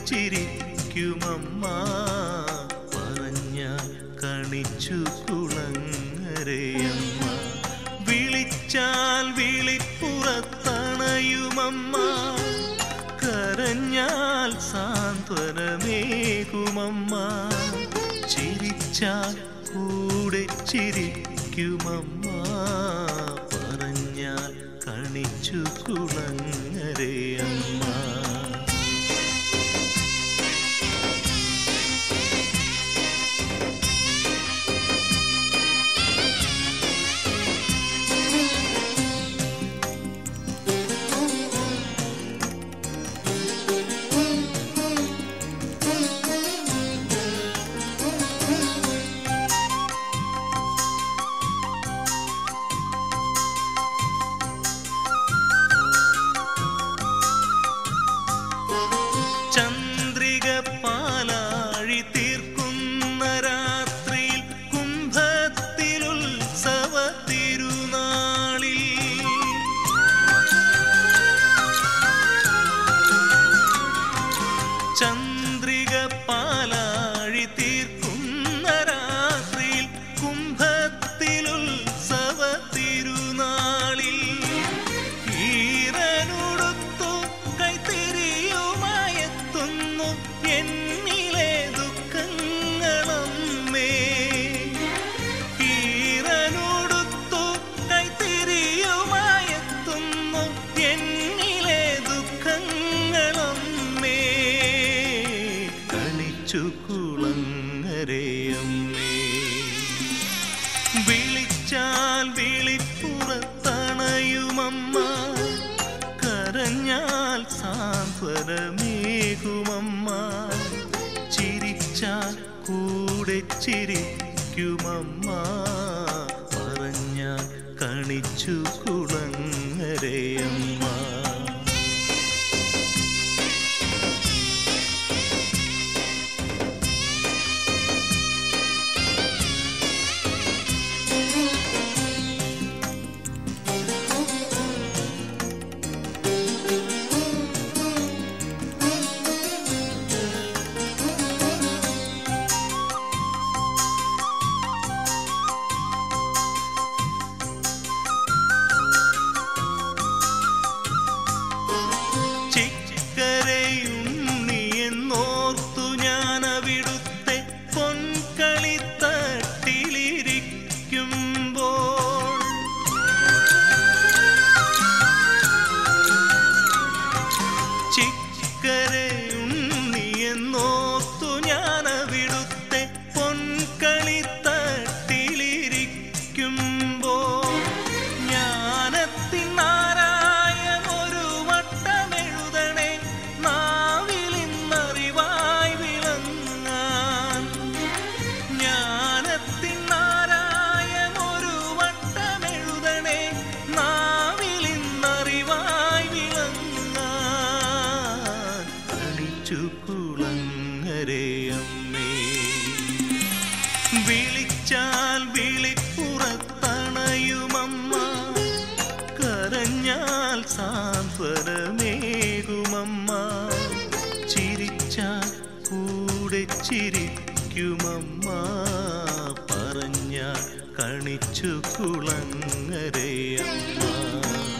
ചിരിക്കുമമ്മ പറഞ്ഞ കണിച്ചു കുളങ്ങരയമ്മ വിളിച്ചാൽ വിളിപ്പുറത്തണയുമമ്മ കരഞ്ഞാൽ സാന്ത്വനമേകുമമ്മ ചിരിച്ചാൽ കൂടെ ചിരിക്കുമമ്മ പറഞ്ഞാൽ കണിച്ചു കുളങ്ങരയമ്മ ചന്ദ്രിക പാലാഴി തീർക്കുന്ന രാത്രിയിൽ കുംഭത്തിലുത്സവ തിരുനാളിൽ ചന്ദ്രിക പാലാഴി തീർക്കുന്ന രാത്രിയിൽ കുംഭത്തിലുത്സവ തിരുനാളിൽ ഈറനുടുത്തു കൈത്തിരിയുമായെത്തുന്നു എന്നിലെ ദുഃഖങ്ങളമ്മേ ഈറനുടുത്തു കൈത്തിരിയുമായെത്തുന്നു എന്നിലെ ദുഃഖങ്ങളമ്മേ കളിച്ചു കുളങ്ങരയമ്മേ വിളിച്ചാൽ വിളിപ്പുറത്തണയുമമ്മ കരഞ്ഞാൽ സാന്ത്വനമേകുമമ്മ ചിരിച്ചാൽ കൂടെ ചിരിക്കുമമ്മ പറഞ്ഞാൽ കണിച്ചു കുളങ്ങരയമ്മ ചിക്കരയുണ്ണിയെന്നോർത്തു ഞാൻ അവിടുത്തെ പൊൻകളിത്തട്ടിലിരിക്കുമ്പോൾ ചിക്കരയുണ്ണിയെന്നോർത്തു ഞാൻ അവിടുത്തെ പൊൻകളിത്തട്ടിലിരിക്കുമ്പോൾ ജ്ഞാനത്തിനാരായമൊരു വട്ടമെഴുതണേ നാവിലിന്നറിവായി വിളങ്ങാൻ ജ്ഞാനത്തിനാരായമൊരു വട്ടമെഴുതണേ നാവിലിന്നറിവായി വിളങ്ങാൻ കളിച്ചു കുളങ്ങരയമ്മേ വിളിച്ചാൽ വിളിപ്പുറത്തണയുമമ്മ കരഞ്ഞാൽ സാന്ത്വനമേകുമമ്മ ചിരിച്ചാൽ കൂടെ ചിരിക്കുമമ്മ പറഞ്ഞാൽ കണിച്ചു കുളങ്ങരയമ്മ